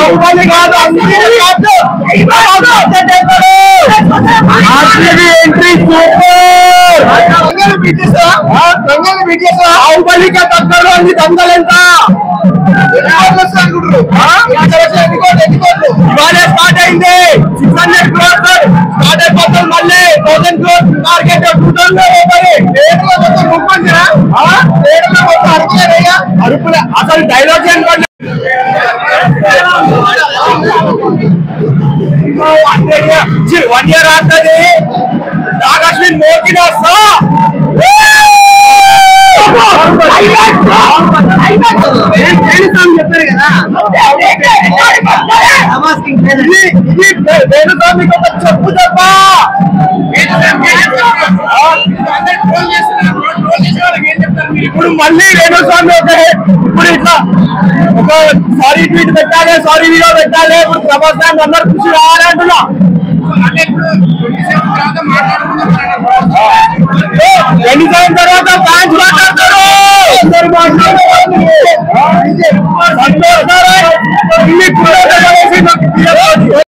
బాహుబలి కాదు అందరూ కాదు ఎంట్రీ సూపర్ బాహుబలికి తగ్గడం ఉంది దొంగలెంత ఇవాళ స్టార్ట్ అయింది సిక్స్ హండ్రెడ్ క్రోర్స్ స్టార్ట్ అయిపోతుంది మళ్ళీ thousand crores market two thousand అరుపులే అసలు డైలాగ్ అనుకోండి వన్ ఇయర్ ఆడుతుంది నాగశ్విన్ మోకిన వస్తా చెప్పారు కదా వేణుస్వామికి ఒక చెప్పు తప్ప ఇప్పుడు మళ్ళీ వేణుస్వామి ఒక ఇప్పుడు ఇట్లా ఒక సారీ ట్వీట్ పెట్టాలి సారీ వీడియో పెట్టాలి ఇప్పుడు ప్రభాస్ గారిని అందరు ఖుషి రావాలి అంటున్నా ఎన్ని టైం తర్వాత ఫ్యాన్స్ మాట్లాడతారు అందరు మాట్లాడతారు సంతోష్ గారు ఇన్ని కుర్రోళ్ళు కలిసి నాకు